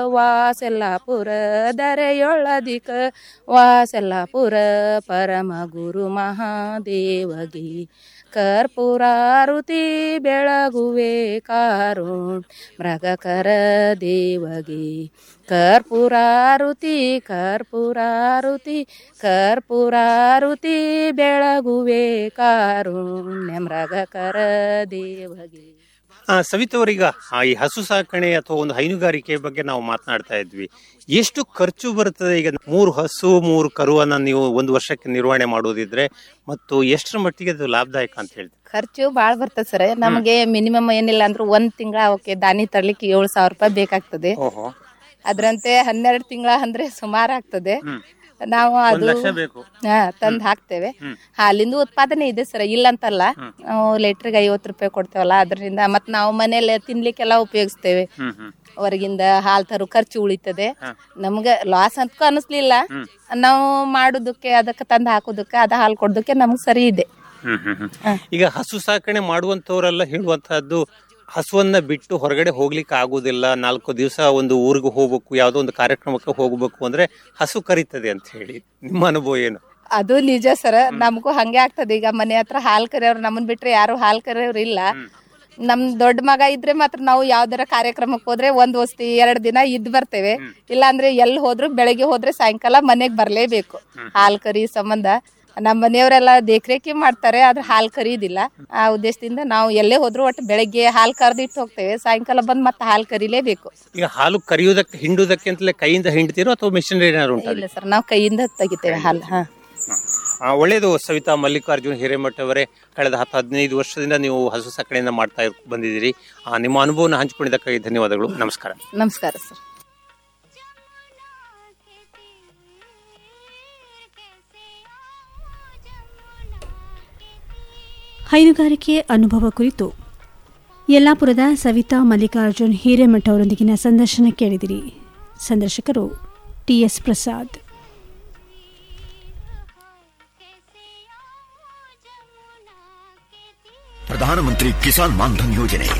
ವಾಸೆಲ್ಲಾಪುರ ದರೆಯೊಳದಿಕ ವಾಸೆಲ್ಲಾಪುರ ಪರಮ ಗುರು ಮಹಾದೇವಗಿ ಕರ್ಪೂರಾರುತಿ ಬೆಳಗುವೆ ಕಾರುಣ್ ಮೃಗಕರ ದೇವಗಿ ಕರ್ಪೂರಾರುತಿ ಕರ್ಪೂರಾರುತಿ ಕರ್ಪೂರಾರುತಿ ಬೆಳಗುವೆ ಕಾರುಣ್ಯ ಮೃಗಕರ ದೇವಗಿ ಆ, ಸವಿತವರೀಗ ಆ, ಈ ಹಸು ಸಾಕಣೆ ಅಥವಾ ಒಂದು ಹೈನುಗಾರಿಕೆ ಬಗ್ಗೆ ನಾವು ಮಾತನಾಡ್ತಾ ಇದ್ವಿ ಎಷ್ಟು ಖರ್ಚು ಬರ್ತದೆ ಈಗ ಮೂರು ಹಸು ಮೂರು ಕರುವನ್ನ ನೀವು ಒಂದು ವರ್ಷಕ್ಕೆ ನಿರ್ವಹಣೆ ಮಾಡೋದಿದ್ರೆ ಮತ್ತು ಎಷ್ಟರ ಮಟ್ಟಿಗೆ ಅದು ಲಾಭದಾಯಕ ಅಂತ ಹೇಳ್ತೀವಿ ಖರ್ಚು ಭಾಳ ಬರ್ತದೆ ಸರ್ ನಮಗೆ ಮಿನಿಮಮ್ ಏನಿಲ್ಲ ಅಂದ್ರೂ ಒಂದ್ ತಿಂಗಳ ಅವಕ್ಕೆ ದಾನಿ ತರ್ಲಿಕ್ಕೆ ಏಳು ಸಾವಿರ ರೂಪಾಯಿ ಬೇಕಾಗ್ತದೆ ಓಹೋ ಅದ್ರಂತೆ ಹನ್ನೆರಡು ತಿಂಗಳ ಅಂದ್ರೆ ಸುಮಾರು ಆಗ್ತದೆ ನಾವು ಒಂದ್ ಅದು ಲಕ್ಷ ಬೇಕು ಹಾ ತಂದ್ ಹಾಕ್ತೇವೆ ಹಾಲಿಂದ ಉತ್ಪಾದನೆ ಇದೆ ಸರ್ ಇಲ್ಲಂತಲ್ಲ ನಾವು ಲೀಟ್ರಿಗೆ ಐವತ್ತು ರೂಪಾಯಿ ಕೊಡ್ತೇವಲ್ಲ ಅದರಿಂದ ಮತ್ ನಾವು ಮನೇಲಿ ತಿನ್ಲಿಕ್ಕೆಲ್ಲ ಉಪಯೋಗಿಸ್ತೇವೆ ಹ್ಮ್ ಹ್ಮ್ ಹೊರಗಿಂದ ಹಾಲ್ ತರೋ ಖರ್ಚು ಉಳಿತದೆ ನಮ್ಗೆ ಲಾಸ್ ಅಂತೂ ಅನಿಸ್ಲಿಲ್ಲ ನಾವು ಮಾಡೋದಕ್ಕೆ ಅದಕ್ಕೆ ತಂದು ಹಾಕೋದಕ್ಕೆ ಅದ ಹಾಲು ಕೊಡೋದಕ್ಕೆ ನಮ್ಗೆ ಸರಿ ಇದೆ ಹ್ಮ್ ಹ್ಮ್ ಹ್ಮ್. ಈಗ ಹಸು ಸಾಕಣೆ ಮಾಡುವಂತವರೆಲ್ಲ ಹೇಳುವಂತಹದ್ದು ಹಸುವನ್ನ ಬಿಟ್ಟು ಹೊರಗಡೆ ಹೋಗ್ಲಿಕ್ಕೆ ಆಗುದಿಲ್ಲ ನಾಲ್ಕು ದಿವಸ ಒಂದು ಊರಿಗೆ ಹೋಗ್ಬೇಕು ಯಾವುದೋ ಒಂದು ಕಾರ್ಯಕ್ರಮಕ್ಕೆ ಹೋಗ್ಬೇಕು ಅಂದ್ರೆ ಹಸು ಕರೀತದೆ ಅಂತ ಹೇಳಿ ನಿಮ್ಮ ಅನುಭವ ಏನು ಅದು ನಿಜ ಸರ್ ನಮಗೂ ಹಂಗೆ ಆಗ್ತದೆ ಈಗ ಮನೆ ಹತ್ರ ಹಾಲ್ ಕರೆಯೋರು ನಮ್ಮನ್ ಬಿಟ್ರೆ ಯಾರು ಹಾಲ್ ಕರೆಯೋರು ಇಲ್ಲ ನಮ್ ದೊಡ್ಡ ಮಗ ಇದ್ರೆ ಮಾತ್ರ ನಾವು ಯಾವ್ದಾರ ಕಾರ್ಯಕ್ರಮಕ್ಕೆ ಹೋದ್ರೆ ಒಂದ್ ವಸ್ತಿ ಎರಡ್ ದಿನ ಇದ್ ಬರ್ತೇವೆ ಇಲ್ಲ ಅಂದ್ರೆ ಎಲ್ಲಿ ಹೋದ್ರು ಬೆಳಗ್ಗೆ ಹೋದ್ರೆ ಸಾಯಂಕಾಲ ಮನೆಗ್ ಬರ್ಲೇಬೇಕು ಹಾಲ್ ಕರಿ ಸಂಬಂಧ ನಮ್ಮ ಮನೆಯವರೆಲ್ಲ ದೇಖ್ರೇಖಿ ಮಾಡ್ತಾರೆ ಆದ್ರೆ ಹಾಲ್ ಕರಿಯೋದಿಲ್ಲ ಆ ಉದ್ದೇಶದಿಂದ ನಾವು ಎಲ್ಲೇ ಹೋದ್ರು ಒಟ್ಟು ಬೆಳಗ್ಗೆ ಹಾಲ್ ಕರ್ದಿಟ್ಟು ಹೋಗ್ತೇವೆ ಸಾಯಂಕಾಲ ಬಂದ್ ಮತ್ತೆ ಹಾಲ್ ಕರಿಲೇಬೇಕು ಈಗ ಹಾಲು ಕರಿಯುವುದಕ್ಕೆ ಹಿಂಡುವುದಕ್ಕೆ ಅಂತಲೇ ಕೈಯಿಂದ ಹಿಂಡ್ತೀರೋ ಅಥವಾ ಮಿಷನರಿ ಏನಾದ್ರು ಉಂಟಾ ಇಲ್ಲ ಸರ್ ನಾವು ಕೈಯಿಂದ ತೆಗಿತೇವೆ ಹಾಲ್ ಹಾ ಆ, ಒಳ್ಳೆಯದು ಸವಿತಾ ಮಲ್ಲಿಕಾರ್ಜುನ್ ಹಿರೇಮಠ ಅವರೇ ಕಳೆದ ಹತ್ತು ಹದಿನೈದು ವರ್ಷದಿಂದ ನೀವು ಹಸು ಸಾಕಣೆಯಿಂದ ಮಾಡ್ತಾ ಇರ್- ಬಂದಿದ್ದೀರಿ ಆ, ನಿಮ್ಮ ಅನುಭವನ ಹಂಚಿಕೊಂಡಿದ್ದಕ್ಕಾಗಿ ಧನ್ಯವಾದಗಳು ನಮಸ್ಕಾರ ನಮಸ್ಕಾರ ಸರ್ ಹೈನುಗಾರಿಕೆ ಅನುಭವ ಕುರಿತು ಯಲ್ಲಾಪುರದ ಸವಿತಾ ಮಲ್ಲಿಕಾರ್ಜುನ್ ಹಿರೇಮಠ ಅವರೊಂದಿಗಿನ ಸಂದರ್ಶನ ಕೇಳಿದಿರಿ ಸಂದರ್ಶಕರು ಟಿಎಸ್ ಪ್ರಸಾದ್ ಪ್ರಧಾನಮಂತ್ರಿ ಕಿಸಾನ್ ಮಾನ್ಧನ್ ಯೋಜನೆ